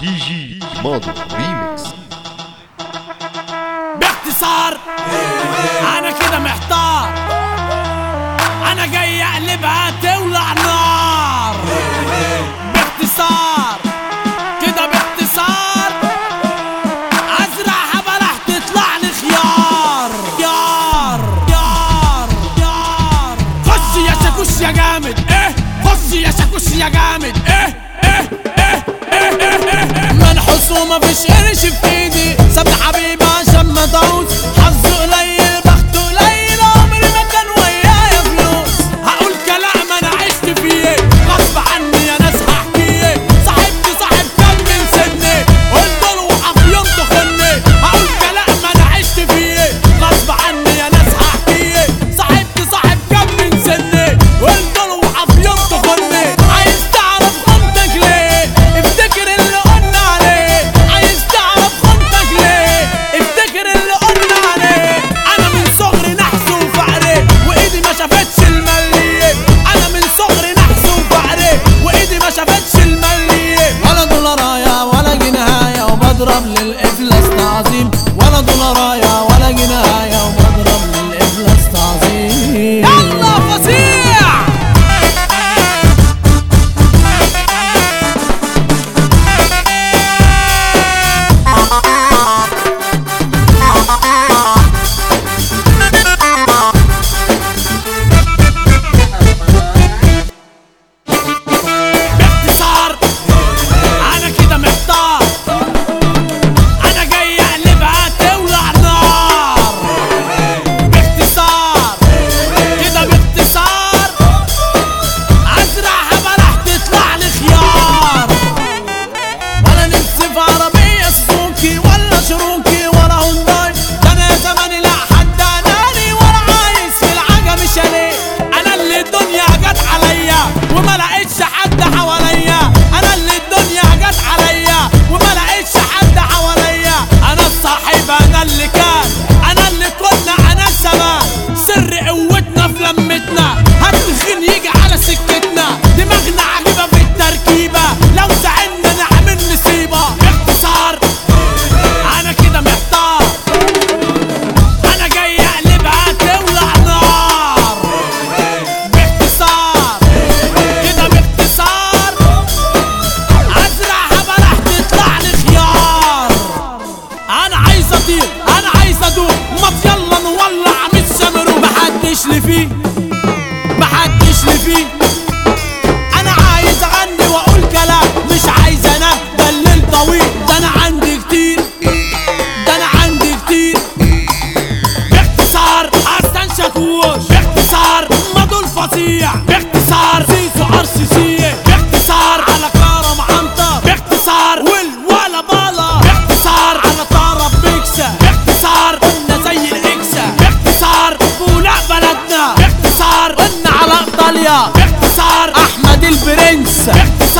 دي جي ماضو ريميكس باختصار انا كده محتار انا جاي اقلبها تولع نار باختصار كده باختصار ازرعها بلح تطلع لي خيار يار يار يار خش يا شاكوش يا جامد ايه خش يا شاكوش يا جامد ايه ايه ايه ايه ايه ايه منحوس ومفيش قرش في ايدي سابني حبيبي عشان ما تعوز حظه قليل بخته قليل عمري ما كان ويايا فلوس هقول كلام انا عشت فيه غصب عني يا ناس هحكيه صاحبتي صاحب كان من سني قلت له وقف يوم تخني هقول كلام انا عشت فيه غصب عني يا ناس هحكيه صاحبتي صاحب كان من سني قلت له وقف يوم تخني عايز تعرف خنتك ليه افتكر اللي قلنا عليه عايز تعرف خنتك ليه افتكر اللي قلنا عليه انا من صغري نحس وفقري وايدي ما شافتش المليه انا من صغري نحس وفقري وايدي ما شافتش المليه ولا دولاريا ولا جنيهايا وبضرب للافلاس تعظيم ولا دولاريا ولا جنيهايا وبضرب للافلاس تعظيم يلا فظيع باختصار انا كده محتار انا جاي اقلبها تولع نار باختصار كده باختصار ازرعها بلح تطلع لي خيار ولا نفسي في عربية سوزوكي ولا شروكي ولا هونداي ده انا زماني لا حد اناني ولا عايز في العجم شاليه انا اللي الدنيا جت عليا وما لقيتش حد حواليا انا اللي الدنيا جت عليا وما لقيتش حد حواليا انا الصاحب انا اللي كان انا اللي كنا انا الزمان سر قوتنا في لمتنا هتخين يجي على سكتنا دماغنا عجيبة في التركيبة لو زعلنا نعمل نصيبة باختصار انا كده محتار انا جاي اقلبها تولع نار باختصار كده باختصار ازرعها بلح تطلع لي خيار انا عايز اطير انا عايز ادوق ما يلا نولع من الشمرو محدش لي فيه محدش لي فيه انا عايز اغني واقول كلام مش عايز انا ده الليل طويل ده انا عندي كتير ده انا عندي كتير باختصار حسن شاكوش باختصار مدول فظيع باختصار زيزو ارسيسيه باختصار على كرم عنتر باختصار والولا بالا باختصار على طرب بيكسا باختصار قلنا زي الاكسا باختصار بولاق بلدنا باختصار قلنا على ايطاليا باختصار احمد البرنس باختصار